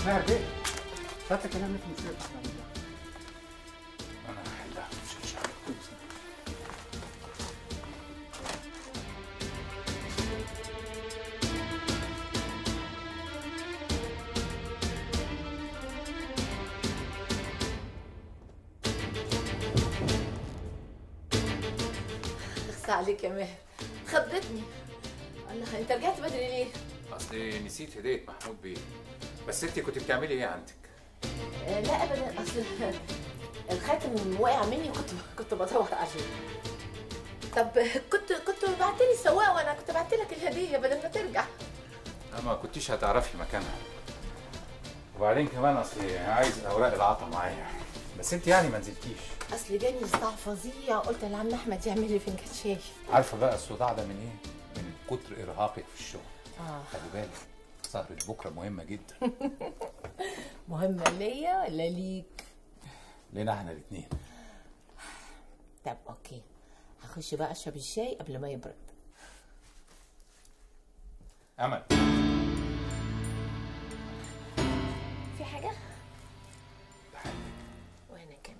ماهر بيه فاتك كلام مثل مصير انا هحلها مش مشكله اخصى عليك يا ماهر خضتني الله انت رجعت بدري ليه؟ اصل نسيت هديه محمود بيه بس انت كنت بتعملي ايه عندك آه لا ابدا اصل الخاتم وقع مني وكنت كنت بدور عليه طب كنت كنت بعت لي السواق وانا كنت بعت لك الهديه بدل ما ترجع لا ما كنتيش هتعرفي مكانها وبعدين كمان اصل عايز اوراق العطا معايا بس انت يعني ما نزلتيش اصل جاني صداع فظيع قلت لعم احمد يعمل لي فنجان شاي عارفه بقى الصداع ده من ايه من كتر ارهاقك في الشغل اه خلي بالك سهرة بكره مهمه جدا مهمه ليا ولا ليك لينا احنا الاثنين طب اوكي هخش بقى اشرب الشاي قبل ما يبرد امل في حاجه وانا كمان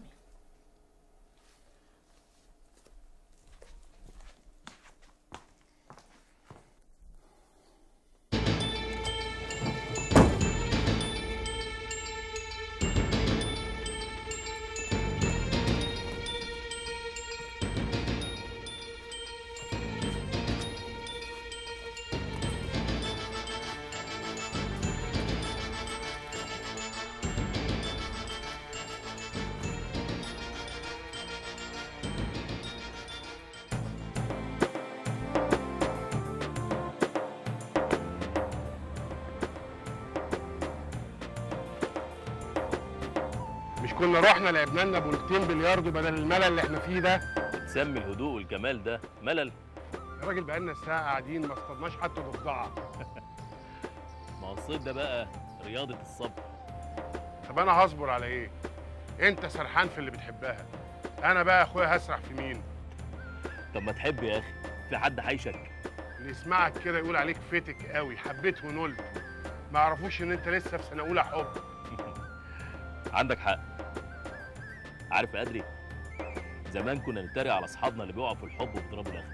مش كنا رحنا لعبنا لنا بولتين بلياردو بدل الملل اللي احنا فيه ده تسمي الهدوء والجمال ده ملل يا راجل بقالنا ساعه قاعدين ما اصطدناش حتى ضفدعه ما هو الصيد ده بقى رياضة الصبر طب انا هصبر على ايه انت سرحان في اللي بتحبها انا بقى يا اخويا هسرح في مين طب ما تحب يا اخي في حد حيشك اللي يسمعك كده يقول عليك فتك قوي حبيت ونلت ما يعرفوش ان انت لسه في سنه اولى حب عندك حق عارف يا ادري زمان كنا نتريق على اصحابنا اللي بيقعوا في الحب وبيضربوا الاخر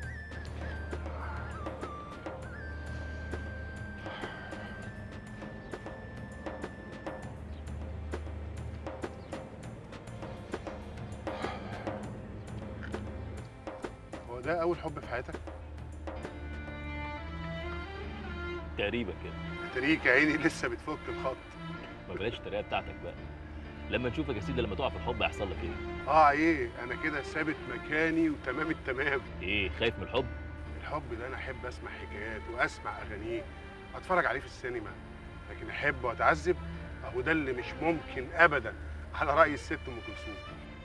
هو ده اول حب في حياتك تقريبا كده تريك يا عيني لسه بتفك الخط ما بلاش التريقه بتاعتك بقى لما نشوفك يا سيدي لما تقع في الحب هيحصل لك ايه اه ايه انا كده ثابت مكاني وتمام التمام ايه خايف من الحب الحب ده انا احب اسمع حكايات واسمع اغانيه اتفرج عليه في السينما لكن احب واتعذب اهو ده اللي مش ممكن ابدا على راي الست ام كلثوم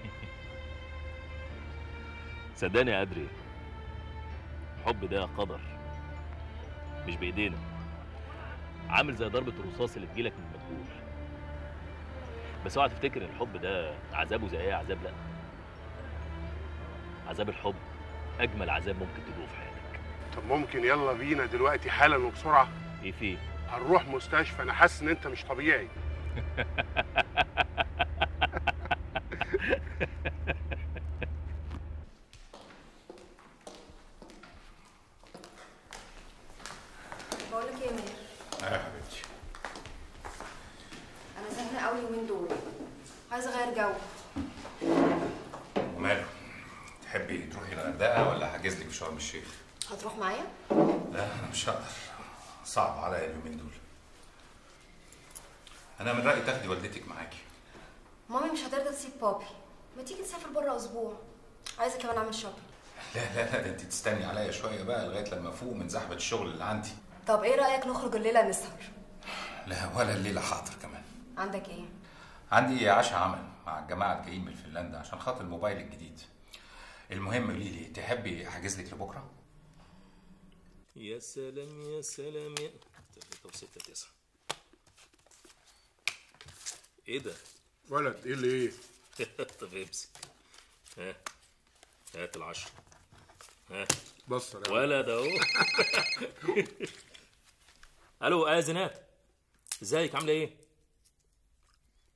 صدقني يا ادري الحب ده قدر مش بايدينا عامل زي ضربة الرصاص اللي تجيلك من المجهول بس اوعى تفتكر ان الحب ده عذابه زي اي عذاب لا عذاب الحب اجمل عذاب ممكن تدوقه في حياتك طب ممكن يلا بينا دلوقتي حالا وبسرعه ايه فيه هنروح مستشفى انا حاسس ان انت مش طبيعي بقول لك ايه يا ماهر اه يا حبيبتي انا زهقانه قوي اليومين دول عايزه اغير جو وماله تحبي تروحي الغردقه ولا هحجز لك في شرم الشيخ هتروح معايا لا انا مش هقدر صعب عليا اليومين دول انا من رايي تاخدي والدتك معاكي مامي مش هترضى تسيب بابي ما تيجي نسافر بره اسبوع عايزه كمان اعمل شوبينج لا لا لا ده انت تستني عليا شويه بقى لغايه لما افوق من زحمه الشغل اللي عندي طب ايه رايك نخرج الليله نسهر لا ولا الليله حاضر كمان عندك ايه عندي عشاء عمل مع الجماعه الجايين من فنلندا عشان خاطر الموبايل الجديد المهم قولي لي تحبي احجز لك لبكره يا سلام يا سلام يا تلاتة وستة تسعة ايه ده؟ ولد ايه اللي ايه طب امسك ها هات العشرة ها بص يا ولد اهو الو اه زينات ازيك عامله ايه؟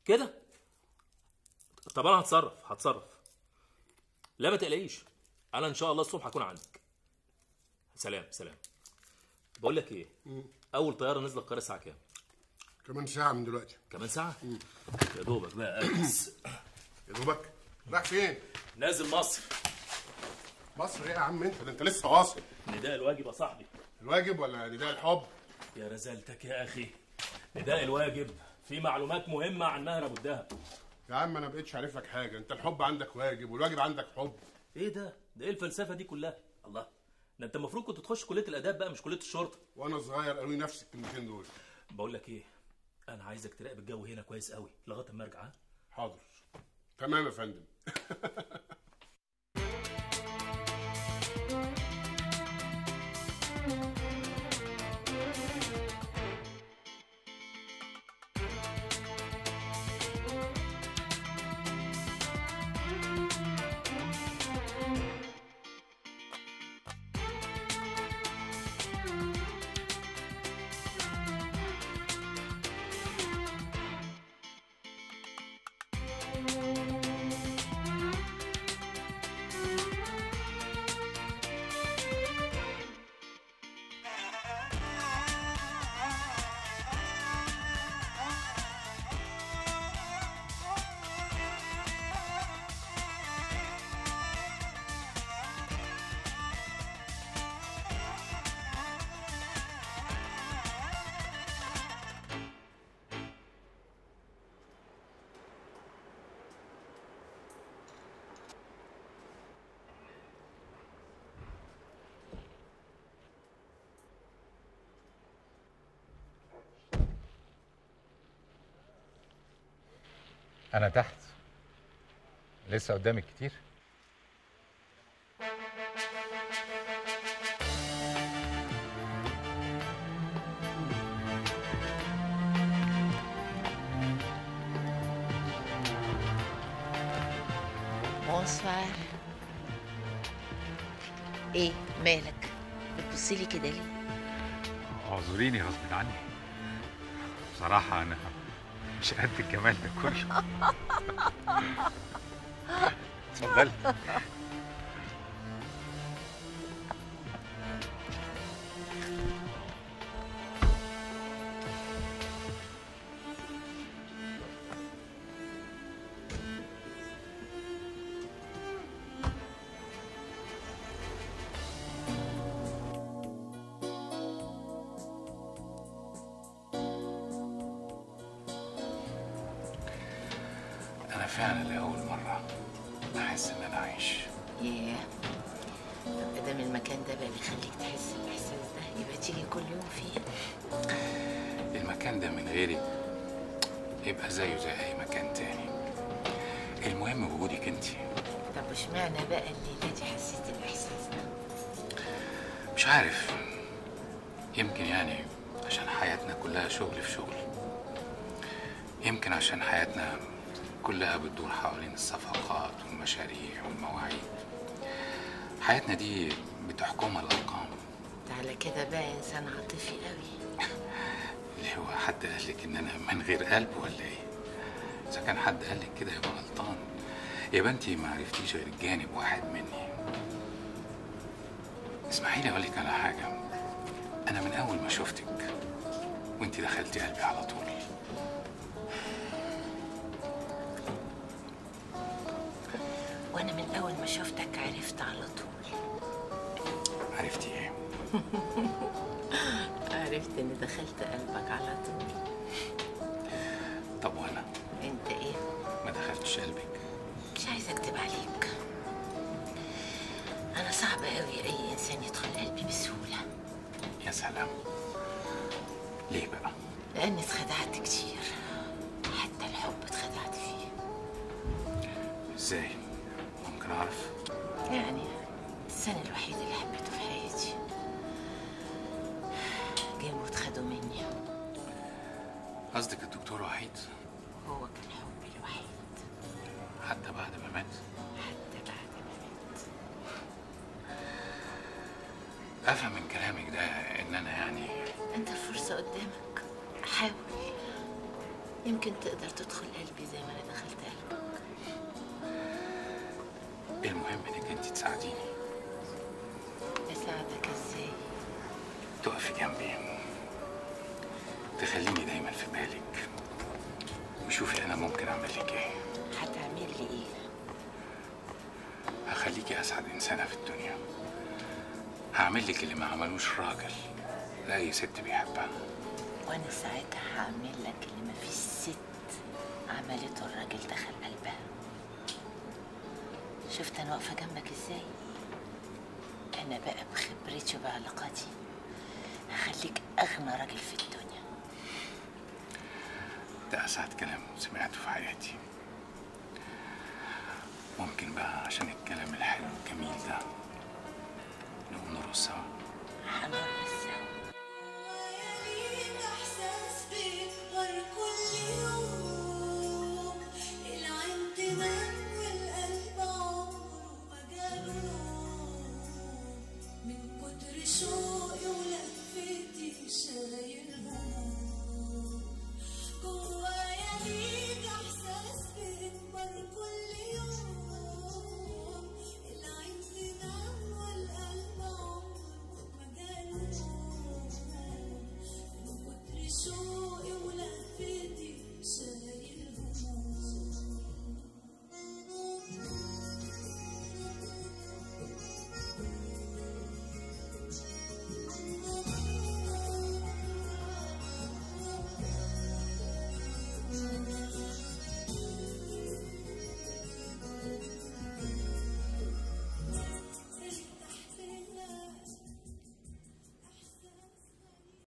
كده طب انا هتصرف هتصرف لا ما تقلقيش انا ان شاء الله الصبح هكون عندك سلام سلام بقول لك ايه اول طياره نزل القاهره الساعه كام كمان ساعه من دلوقتي كمان ساعه يا دوبك بقى أجهز. يا دوبك رايح فين نازل مصر مصر ايه يا عم انت ده انت لسه واصل نداء الواجب يا صاحبي الواجب ولا نداء الحب يا رزالتك يا اخي نداء الواجب في معلومات مهمه عن مهر ابو الدهب يا عم انا بقيتش عارف لك حاجه انت الحب عندك واجب والواجب عندك حب ايه ده ده ايه الفلسفه دي كلها الله ده انت المفروض كنت تخش كليه الاداب بقى مش كليه الشرطه وانا صغير قالوا لي نفس الكلمتين دول بقول لك ايه انا عايزك تراقب الجو هنا كويس قوي لغايه اما ارجع ها؟ حاضر تمام يا فندم انا تحت لسه قدامك كتير بونسوار ايه مالك بتبصيلي كده ليه اعذريني غصب عني بصراحة أنا مش قد الجمال ده كله اتفضلي أنا فعلا لأول مرة أحس إن أنا عايش ياه طب ادام المكان ده بقى بيخليك تحس الاحساس ده يبقى تيجي كل يوم فيه المكان ده من غيري يبقى زيه زي أي مكان تاني المهم وجودك انتي طب واشمعنى بقى الليله دي حسيت الاحساس ده مش عارف يمكن يعني عشان حياتنا كلها شغل في شغل يمكن عشان حياتنا كلها بتدور حوالين الصفقات والمشاريع والمواعيد حياتنا دي بتحكمها الأرقام انت على كده بقى انسان عاطفي قوي اللي هو حد قال لك إن أنا من غير قلب ولا إيه؟ إذا كان حد قال لك كده يبقى غلطان يبقى أنت ما عرفتيش غير جانب واحد مني اسمحي لي أقول لك على حاجة أنا من أول ما شفتك وأنت دخلتي قلبي على طول وانا من اول ما شفتك عرفت على طول عرفتي إيه؟ عرفت اني دخلت قلبك على طول طب وأنا انت ايه ما دخلتش قلبك مش عايزه اكدب عليك انا صعب قوي اي انسان يدخل قلبي بسهوله يا سلام ليه بقى؟ لاني اتخدعت كتير حتى الحب اتخدعت فيه إزاي؟ ممكن أعرف؟ يعني السنة الوحيدة اللي حبيته في حياتي جابوا واتخدوا مني قصدك الدكتور وحيد هو كان حبي الوحيد حتى بعد ما مات حتى بعد ما مات أفهم من كلامك ده إن أنا يعني انت الفرصة قدامك حاول يمكن تقدر تدخل قلبي زي ما انا دخلت قلبك المهم انك انت تساعديني اساعدك ازاي تقفي جنبي تخليني دايما في بالك وشوفي انا ممكن اعمل لك ايه هتعمل لي ايه هخليكي اسعد انسانه في الدنيا هعمل لك اللي ما عملوش راجل لاي ست بيحبها وانا ساعتها هعمل لك اللي ما فيش ست عملته الراجل دخل قلبها شفت انا واقفه جنبك ازاي انا بقى بخبرتي وبعلاقاتي هخليك اغنى راجل في الدنيا ده اسعد كلام سمعته في حياتي ممكن بقى عشان الكلام الحلو الجميل ده نقوم نرقص سوا هنرقص